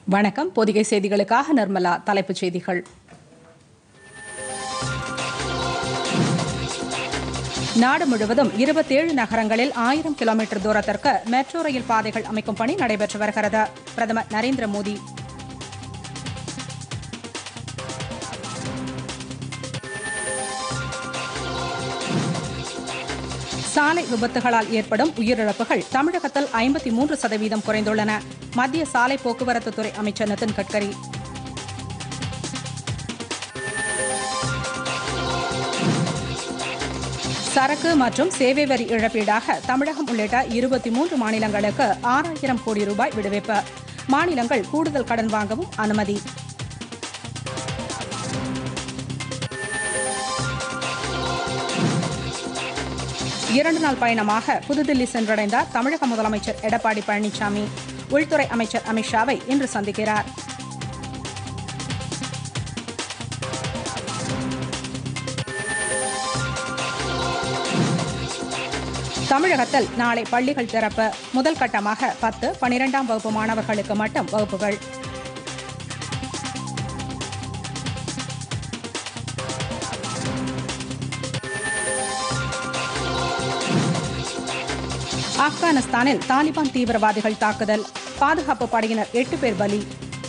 வணக்கம் பொதிகை செய்திகளுக்காக நிர்மலா தலைப்புச் செய்திகள் நாடு முழுவதும் இருபத்தேழு நகரங்களில் ஆயிரம் கிலோமீட்டர் தூரத்திற்கு மெட்ரோ ரயில் பாதைகள் அமைக்கும் பணி நடைபெற்று வருகிறது பிரதமர் நரேந்திர மோடி சாலை விபத்துகளால் ஏற்படும் உயிரிழப்புகள் தமிழகத்தில் ஐம்பத்தி மூன்று சதவீதம் குறைந்துள்ளன மத்திய சாலை போக்குவரத்து துறை அமைச்சர் நிதின் கட்கரி சரக்கு மற்றும் சேவை வரி இழப்பீடாக தமிழகம் உள்ளிட்ட இருபத்தி மூன்று மாநிலங்களுக்கு ஆறாயிரம் கோடி ரூபாய் விடுவிப்பு மாநிலங்கள் கூடுதல் கடன் வாங்கவும் அனுமதி இரண்டு நாள் பயணமாக புதுதில்லி சென்றடைந்தார் தமிழக முதலமைச்சர் எடப்பாடி பழனிசாமி உள்துறை அமைச்சர் அமித்ஷாவை இன்று சந்திக்கிறார் தமிழகத்தில் நாளை பள்ளிகள் திறப்பு முதல் கட்டமாக பத்து பனிரெண்டாம் வகுப்பு மாணவர்களுக்கு மட்டும் வகுப்புகள் ஆப்கானிஸ்தானில் தாலிபான் தீவிரவாதிகள் தாக்குதல் பாதுகாப்பு படையினர் எட்டு பேர் பலி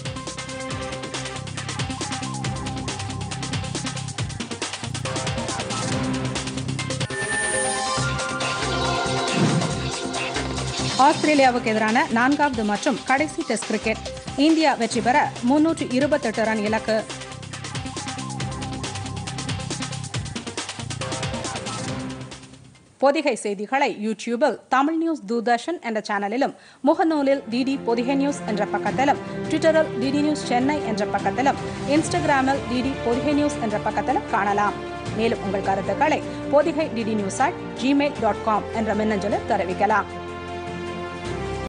ஆஸ்திரேலியாவுக்கு எதிரான நான்காவது மற்றும் கடைசி டெஸ்ட் கிரிக்கெட் இந்தியா வெற்றி பெற முன்னூற்று இருபத்தெட்டு ரன் இலக்கு பொதிகை செய்திகளை யூடியூபில் தமிழ் நியூஸ் தூர்தர்ஷன் என்ற சேனலிலும் முகநூலில் டிடி பொதிகை நியூஸ் என்ற பக்கத்திலும் ட்விட்டரில் டிடி நியூஸ் சென்னை என்ற பக்கத்திலும் இன்ஸ்டாகிராமில் டிடி பொதிகை நியூஸ் என்ற பக்கத்திலும் காணலாம் மேலும் உங்கள் கருத்துக்களை Podhigai DD news at Gmail dot com என்ற மின்னஞ்சலில் தெரிவிக்கலாம்